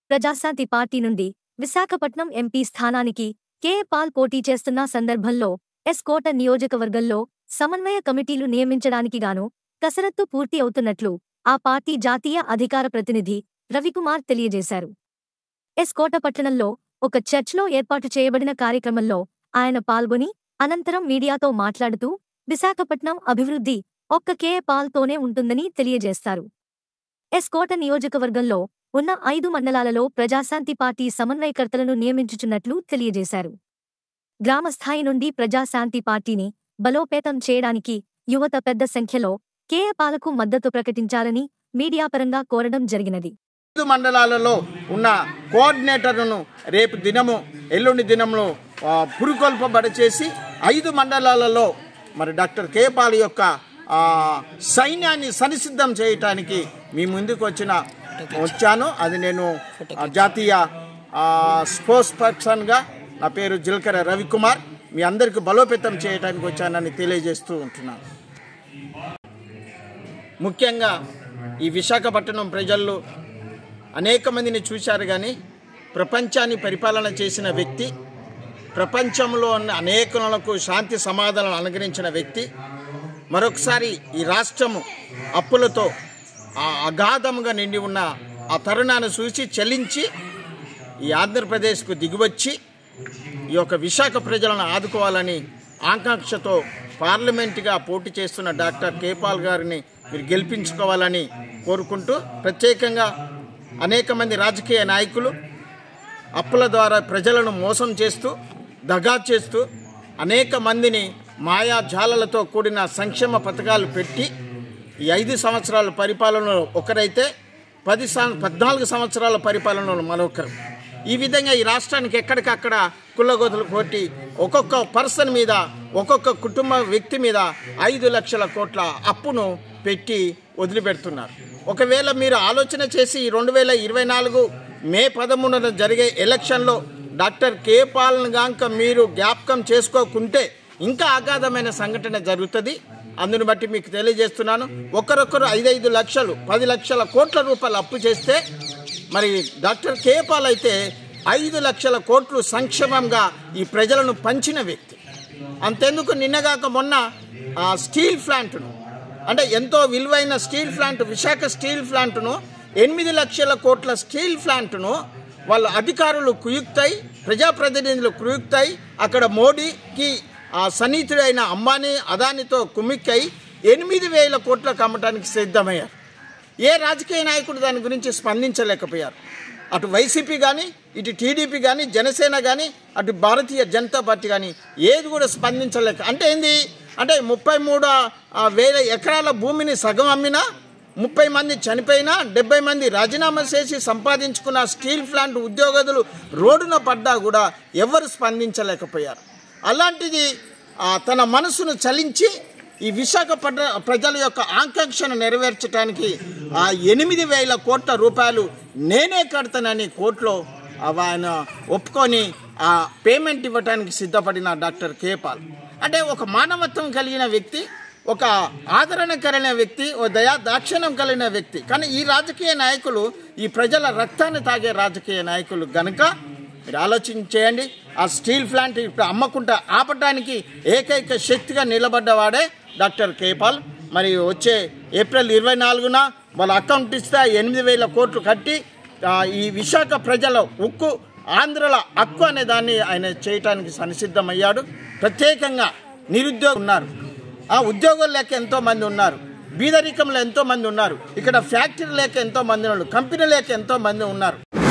Praja Shanti party నుండి Visakhapatnam MP స్థానానికి K Paul పోటీ చేస్తున్న సందర్భంలో ఎస్ కోట నియోజకవర్గంలో సమన్వయ కమిటీలు నియమించడానికి గాను కసరత్తు పూర్తి అవుతున్నట్లు ఆ పార్టీ జాతీయ అధికార ప్రతినిధి రవికుమార్ తెలియజేశారు ఎస్ కోట పట్టణంలో ఒక చర్చ్లో ఏర్పాటు చేయబడిన కార్యక్రమంలో ఆయన పాల్గొని అనంతరం మీడియాతో మాట్లాడుతూ విశాఖపట్నం అభివృద్ధి ఒక్క కే పాల్తోనే ఉంటుందని తెలియజేస్తారు ఎస్ కోట నియోజకవర్గంలో ఉన్న ఐదు మండలాలలో ప్రజాశాంతి పార్టీ సమన్వయకర్తలను నియమించుచున్నట్లు తెలియజేశారు గ్రామస్థాయి నుండి ప్రజాశాంతి పార్టీని బలోపేతం చేయడానికి యువత పెద్ద సంఖ్యలో కేఏ పాలకు మద్దతు ప్రకటించాలని మీడియాపరంగా కోరడం జరిగినది ఐదు మండలాలలో ఉన్న కోఆర్డినేటర్లను రేపు దినము ఎల్లుండి దినమును ఆ, పురుకొల్పబడి చేసి ఐదు మండలాలలో మరి డాక్టర్ కేపాల్ యొక్క ఆ, సైన్యాన్ని సరిసిద్ధం చేయటానికి మీ ముందుకు వచ్చిన వచ్చాను అది నేను ఆ, జాతీయ ఆ, స్పోర్ట్స్ పర్సన్గా నా పేరు జిల్కర రవికుమార్ మీ అందరికి బలోపేతం చేయడానికి వచ్చానని తెలియజేస్తూ ఉంటున్నాను ముఖ్యంగా ఈ విశాఖపట్నం ప్రజల్లో అనేక మందిని చూశారు కానీ ప్రపంచాన్ని పరిపాలన చేసిన వ్యక్తి ప్రపంచంలో ఉన్న అనేకులకు శాంతి సమాధానాలు అనుగ్రహించిన వ్యక్తి మరొకసారి ఈ రాష్ట్రము అప్పులతో ఆ అగాధముగా నిండి ఉన్న ఆ తరుణాన్ని చూసి చలించి ఈ ఆంధ్రప్రదేశ్కు దిగివచ్చి ఈ యొక్క విశాఖ ప్రజలను ఆదుకోవాలని ఆకాంక్షతో పార్లమెంటుగా పోటీ చేస్తున్న డాక్టర్ కేపాల్ గారిని మీరు గెలిపించుకోవాలని కోరుకుంటూ ప్రత్యేకంగా అనేక మంది రాజకీయ నాయకులు అప్పుల ద్వారా ప్రజలను మోసం చేస్తూ దగా చేస్తూ అనేక మందిని మాయాజాలలతో కూడిన సంక్షేమ పథకాలు పెట్టి ఈ ఐదు సంవత్సరాల పరిపాలనలో ఒకరైతే పది సం పద్నాలుగు సంవత్సరాల పరిపాలనలో మరొకరు ఈ విధంగా ఈ రాష్ట్రానికి ఎక్కడికక్కడ కుల్లగోతులు కొట్టి ఒక్కొక్క పర్సన్ మీద ఒక్కొక్క కుటుంబ వ్యక్తి మీద ఐదు లక్షల కోట్ల అప్పును పెట్టి వదిలిపెడుతున్నారు ఒకవేళ మీరు ఆలోచన చేసి రెండు వేల ఇరవై నాలుగు మే పదమూడున జరిగే ఎలక్షన్లో డాక్టర్ కే పాలన గాంక మీరు జ్ఞాపకం చేసుకోకుంటే ఇంకా అగాధమైన సంఘటన జరుగుతుంది అందుని బట్టి మీకు తెలియజేస్తున్నాను ఒకరొకరు ఐదైదు లక్షలు పది లక్షల కోట్ల రూపాయలు అప్పు చేస్తే మరి డాక్టర్ కే పాల్ అయితే ఐదు లక్షల కోట్లు సంక్షేమంగా ఈ ప్రజలను పంచిన వ్యక్తి అంతెందుకు నిన్నగాక మొన్న ఆ స్టీల్ ప్లాంట్ను అంటే ఎంతో విలువైన స్టీల్ ప్లాంట్ విశాఖ స్టీల్ ప్లాంట్ను ఎనిమిది లక్షల కోట్ల స్టీల్ ప్లాంట్ను వాళ్ళ అధికారులు కుయుక్తై ప్రజాప్రతినిధులు కుయుక్తై అక్కడ మోడీకి ఆ సన్నిహితుడైన అంబానీ అదానితో కుమిక్కై ఎనిమిది వేల కోట్లకు అమ్మటానికి సిద్ధమయ్యారు ఏ రాజకీయ నాయకుడు దాని గురించి స్పందించలేకపోయారు అటు వైసీపీ కానీ ఇటు టీడీపీ కానీ జనసేన కానీ అటు భారతీయ జనతా పార్టీ కానీ ఏది కూడా స్పందించలేక అంటే ఏంది అంటే ముప్పై మూడు ఆ, వేల ఎకరాల భూమిని సగం అమ్మినా ముప్పై మంది చనిపోయినా డెబ్బై మంది రాజీనామా చేసి సంపాదించుకున్న స్టీల్ ప్లాంట్ ఉద్యోగస్తులు రోడ్డున పడ్డా కూడా ఎవరు స్పందించలేకపోయారు అలాంటిది ఆ, తన మనసును చలించి ఈ విశాఖపట్న ప్రజల యొక్క ఆకాంక్షను నెరవేర్చడానికి ఆ ఎనిమిది వేల కోట్ల రూపాయలు నేనే కడతానని కోర్టులో ఆయన ఒప్పుకొని ఆ పేమెంట్ ఇవ్వడానికి సిద్ధపడిన డాక్టర్ కేపాల్ అంటే ఒక మానవత్వం కలిగిన వ్యక్తి ఒక ఆదరణ కలిగిన వ్యక్తి ఓ దయా దాక్షిణ్యం కలిగిన వ్యక్తి కానీ ఈ రాజకీయ నాయకులు ఈ ప్రజల రక్తాన్ని తాగే రాజకీయ నాయకులు గనుక మీరు ఆలోచన చేయండి ఆ స్టీల్ ప్లాంట్ ఇప్పుడు అమ్మకుండా ఆపడానికి ఏకైక శక్తిగా నిలబడ్డవాడే డాక్టర్ కేపాల్ మరి వచ్చే ఏప్రిల్ ఇరవై నాలుగున వాళ్ళ అకౌంట్ ఇస్తే ఆ ఎనిమిది వేల కోట్లు కట్టి ఆ, ఈ విశాఖ ప్రజల ఉక్కు ఆంధ్రల హక్కు అనే దాన్ని ఆయన చేయటానికి సంసిద్ధమయ్యాడు ప్రత్యేకంగా నిరుద్యోగం ఉన్నారు ఆ ఉద్యోగులు లేక ఎంతో మంది ఉన్నారు బీదరికంలో ఎంతో మంది ఉన్నారు ఇక్కడ ఫ్యాక్టరీ లేక ఎంతో మంది ఉన్నారు కంపెనీ లేక ఎంతో మంది ఉన్నారు